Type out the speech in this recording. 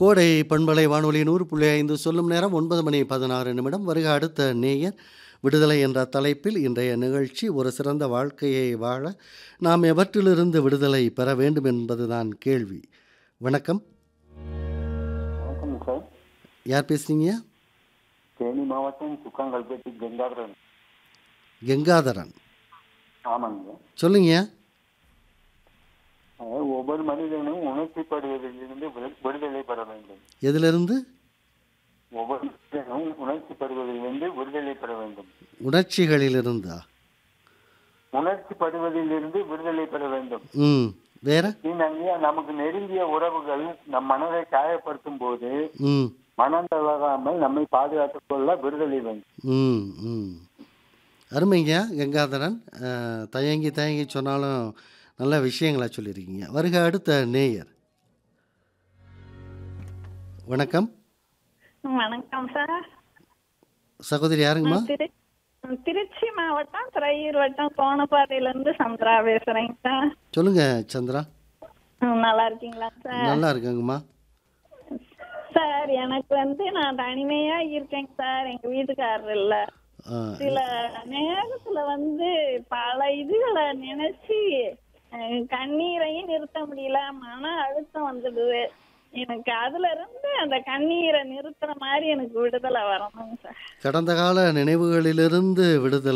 கோடை பண்பலை வானொலி நூறு புள்ளி ஐந்து சொல்லும் நேரம் ஒன்பது மணி பதினாறு நிமிடம் வருக அடுத்த நேயர் விடுதலை என்ற தலைப்பில் இன்றைய நிகழ்ச்சி ஒரு சிறந்த வாழ்க்கையை வாழ நாம் எவற்றிலிருந்து விடுதலை பெற வேண்டும் என்பதுதான் கேள்வி வணக்கம் வணக்கம் சார் யார் பேசுறீங்க தேனி மாவட்டம் சுக்காங்கல்பேட்டி கங்காதரன் கங்காதரன் ஆமாங்க சொல்லுங்க அதாவது ஒவ்வொரு மனிதனும் உணர்ச்சிப்படுவதிலிருந்து விடு- விடுதலை பெற வேண்டும் எதிலிருந்து ஒவ்வொரு மனிதனும் உணர்ச்சிப்படுவதிலிருந்து விடுதலை பெற வேண்டும் உணர்ச்சிகளிலிருந்தா உணர்ச்சிப்படுவதிலிருந்து விடுதலை பெற வேண்டும் ம் வேற நீங்க நமக்கு நெருங்கிய உறவுகள் நம் மனதை காயப்படுத்தும் போது ம் மனம் தளராமல் நம்மை பாதுகாத்துக் கொள்ள விடுதலை வேண்டும் ம் ம் அருமைங்க கங்காதரன் அஹ், தயங்கி தயங்கி சொன்னாலும் நல்ல விஷயங்களா சொல்லியிருக்கீங்க வருக அடுத்த நேயர் வணக்கம் வணக்கம் சார் சகோதரி யாருங்கம்மா திரு திருச்சி மாவட்டம் துறையூர் வட்டம் கோணப்பாறையில இருந்து சந்திரா பேசுறேங்க சார் சொல்லுங்க சந்திரா ம், நல்லா இருக்கீங்களா சார் நல்லா இருக்காங்கம்மா சார் எனக்கு வந்து நான் தனிமையா இருக்கேங்க சார் எங்க வீட்டுக்காரர் இல்ல ஆ, சில நேரத்துல வந்து பல இதுகளை நினைச்சு அஹ், கண்ணீரையும் நிறுத்த முடியல மன அழுத்தம் வந்துடுது எனக்கு அதுல இருந்து அந்த கண்ணீரை நிறுத்துற மாதிரி எனக்கு விடுதலை வரணுங்க சார் கடந்த கால நினைவுகளிலிருந்து விடுதலை